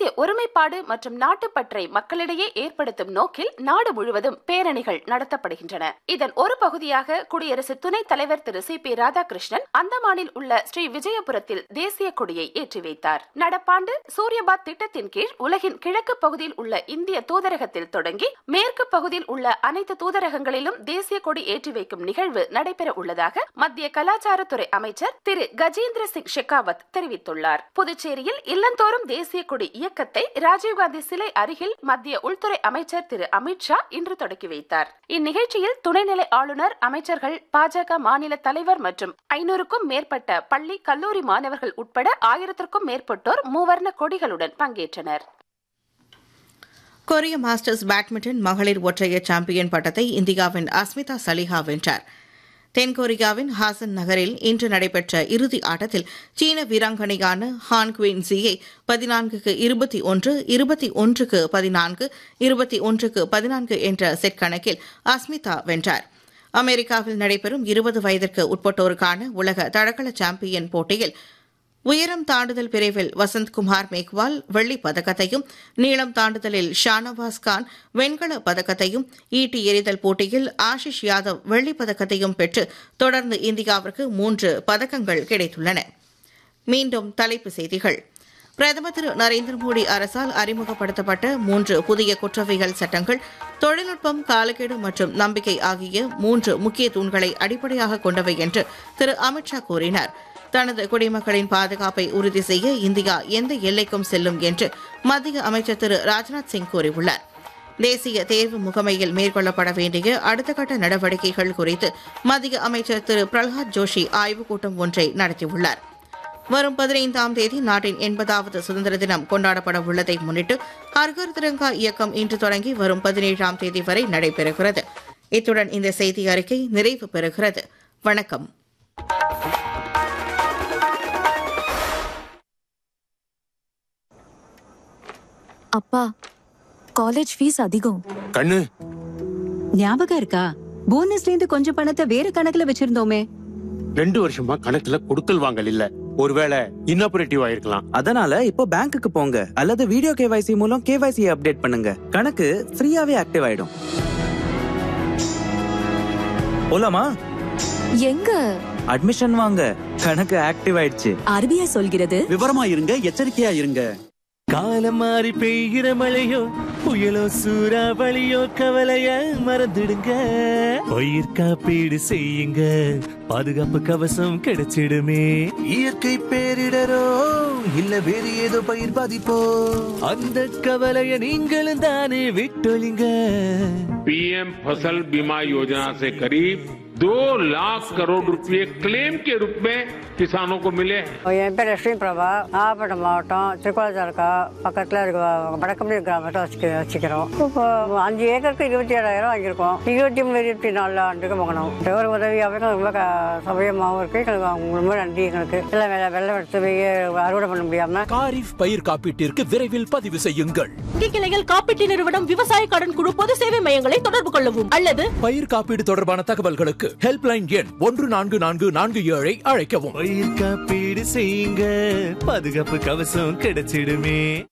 தேசிய ஒருமைப்பாடு மற்றும் நாட்டுப்பற்றை மக்களிடையே ஏற்படுத்தும் நோக்கில் நாடு முழுவதும் பேரணிகள் நடத்தப்படுகின்றன இதன் ஒரு பகுதியாக குடியரசு துணைத் தலைவர் திரு சி பி ராதாகிருஷ்ணன் அந்தமானில் உள்ள ஸ்ரீ விஜயபுரத்தில் தேசிய கொடியை ஏற்றி வைத்தார் நடப்பாண்டு சூரியபாத் திட்டத்தின் கீழ் உலகின் கிழக்கு பகுதியில் உள்ள இந்திய தூதரகத்தில் தொடங்கி மேற்கு பகுதியில் உள்ள அனைத்து தூதரகங்களிலும் தேசிய கொடி ஏற்றி வைக்கும் நிகழ்வு நடைபெற உள்ளதாக மத்திய கலாச்சாரத்துறை அமைச்சர் திரு கஜேந்திர சிங் ஷெகாவத் தெரிவித்துள்ளார் புதுச்சேரியில் இல்லந்தோறும் தேசிய கொடி இயக்கத்தை ராஜீவ்காந்தி சிலை அருகில் மத்திய உள்துறை அமைச்சர் திரு அமித்ஷா இன்று தொடங்கி வைத்தார் இந்நிகழ்ச்சியில் துணைநிலை ஆளுநர் அமைச்சர்கள் பாஜக மாநில தலைவர் மற்றும் ஐநூறுக்கும் மேற்பட்ட பள்ளி கல்லூரி மாணவர்கள் உட்பட ஆயிரத்திற்கும் மேற்பட்டோர் மூவர்ண கொடிகளுடன் பங்கேற்றனர் கொரிய மாஸ்டர்ஸ் பேட்மிண்டன் மகளிர் ஒற்றையர் சாம்பியன் பட்டத்தை இந்தியாவின் அஸ்மிதா சலிஹா வென்றார் தென்கொரியாவின் ஹாசன் நகரில் இன்று நடைபெற்ற இறுதி ஆட்டத்தில் சீன வீராங்கனையான ஹான் குவின் ஜியை பதினான்குக்கு இருபத்தி ஒன்று இருபத்தி ஒன்றுக்கு பதினான்கு இருபத்தி ஒன்றுக்கு பதினான்கு என்ற செட் கணக்கில் அஸ்மிதா வென்றார் அமெரிக்காவில் நடைபெறும் இருபது வயதிற்கு உட்பட்டோருக்கான உலக தடகள சாம்பியன் போட்டியில் உயரம் தாண்டுதல் பிரிவில் வசந்த்குமார் மேக்வால் வெள்ளிப் பதக்கத்தையும் நீளம் தாண்டுதலில் ஷானவாஸ் கான் வெண்கலப் பதக்கத்தையும் ஈட்டி எறிதல் போட்டியில் ஆஷிஷ் யாதவ் வெள்ளிப் பதக்கத்தையும் பெற்று தொடர்ந்து இந்தியாவிற்கு மூன்று பதக்கங்கள் கிடைத்துள்ளன மீண்டும் தலைப்புச் செய்திகள் பிரதமர் திரு நரேந்திர மோடி அரசால் அறிமுகப்படுத்தப்பட்ட மூன்று புதிய குற்றவியல் சட்டங்கள் தொழில்நுட்பம் காலக்கெடு மற்றும் நம்பிக்கை ஆகிய மூன்று முக்கிய தூண்களை அடிப்படையாக கொண்டவை என்று திரு அமித்ஷா கூறினார் தனது குடிமக்களின் பாதுகாப்பை உறுதி செய்ய இந்தியா எந்த எல்லைக்கும் செல்லும் என்று மத்திய அமைச்சர் திரு ராஜ்நாத் சிங் கூறியுள்ளார் தேசிய தேர்வு முகமையில் மேற்கொள்ளப்பட வேண்டிய அடுத்த கட்ட நடவடிக்கைகள் குறித்து மத்திய அமைச்சர் திரு பிரல்ஹாத் ஜோஷி ஆய்வுக் கூட்டம் ஒன்றை நடத்தியுள்ளார் வரும் பதினைந்தாம் தேதி நாட்டின் எண்பதாவது சுதந்திர தினம் கொண்டாடப்பட உள்ளதை முன்னிட்டு ஹர்கர் திரங்கா இயக்கம் இன்று தொடங்கி வரும் பதினேழாம் தேதி வரை நடைபெறுகிறது இத்துடன் இந்த செய்தி அறிக்கை நிறைவு பெறுகிறது வணக்கம் அப்பா காலேஜ் ஃபீஸ் அதிகம் கண்ணு ஞாபகம் இருக்கா போனஸ்ல இருந்து கொஞ்சம் பணத்தை வேற கணக்குல வச்சிருந்தோமே ரெண்டு வருஷமா கணக்குல கொடுக்கல் வாங்கல் இல்ல ஒருவேளை இன்னாபரேட்டிவ் ஆயிருக்கலாம் அதனால இப்போ பேங்க்குக்கு போங்க அல்லது வீடியோ கேவைசி மூலம் கேவைசி அப்டேட் பண்ணுங்க கணக்கு ஃப்ரீயாவே ஆக்டிவ் ஆயிடும் போலாமா எங்க அட்மிஷன் வாங்க கணக்கு ஆக்டிவ் ஆயிடுச்சு ஆர்பிஐ சொல்கிறது விவரமா இருங்க எச்சரிக்கையா இருங்க காலம் மாறி பெய்கிற மழையோ புயலோ சூறாவளியோ கவலைய மறந்துடுங்க பயிர் காப்பீடு செய்யுங்க பாதுகாப்பு கவசம் கிடைச்சிடுமே இயற்கை பேரிடரோ இல்ல வேறு ஏதோ பயிர் பாதிப்போ அந்த கவலைய நீங்களும் தானே விட்டொழிங்க पीएम फसल बीमा योजना से करीब दो लाख करोड़ रुपए क्लेम के रूप में किसानों को मिले हैं என் பேர் லட்சுமி பிரபா நாகப்பட்டினம் மாவட்டம் திருக்கோளத்தாலுக்கா பக்கத்தில் இருக்க வடக்கம்பி கிராமத்தை வச்சுக்க வச்சுக்கிறோம் இப்போ அஞ்சு ஏக்கருக்கு இருபத்தி ஏழாயிரம் வாங்கியிருக்கோம் இருபத்தி மூணு இருபத்தி நாலு ஆண்டுக்கு வாங்கணும் ஒரு உதவியாகவே எங்களுக்கு ரொம்ப க- சௌகரியமாகவும் இருக்கு எங்களுக்கு அவங்க ரொம்ப நன்றி எங்களுக்கு எல்லாம் வெள்ளம் வெள்ளம் எடுத்து போய் அறுவடை பண்ண முடியாம காரிஃப் பயிர் காப்பீட்டிற்கு விரைவில் பதிவு செய்யுங்கள் கிளைகள் காப்பீட்டு நிறுவனம் விவசாய கடன் குழு பொது சேவை மையங்களை தொடர்பு கொள்ளவும் அல்லது பயிர் காப்பீடு தொடர்பான தகவல்களுக்கு ஹெல்ப்லைன் எண் ஒன்று நான்கு நான்கு நான்கு ஏழை அழைக்கவும் பயிர் காப்பீடு செய்யுங்க பாதுகாப்பு கவசம் கிடைச்சிடுமே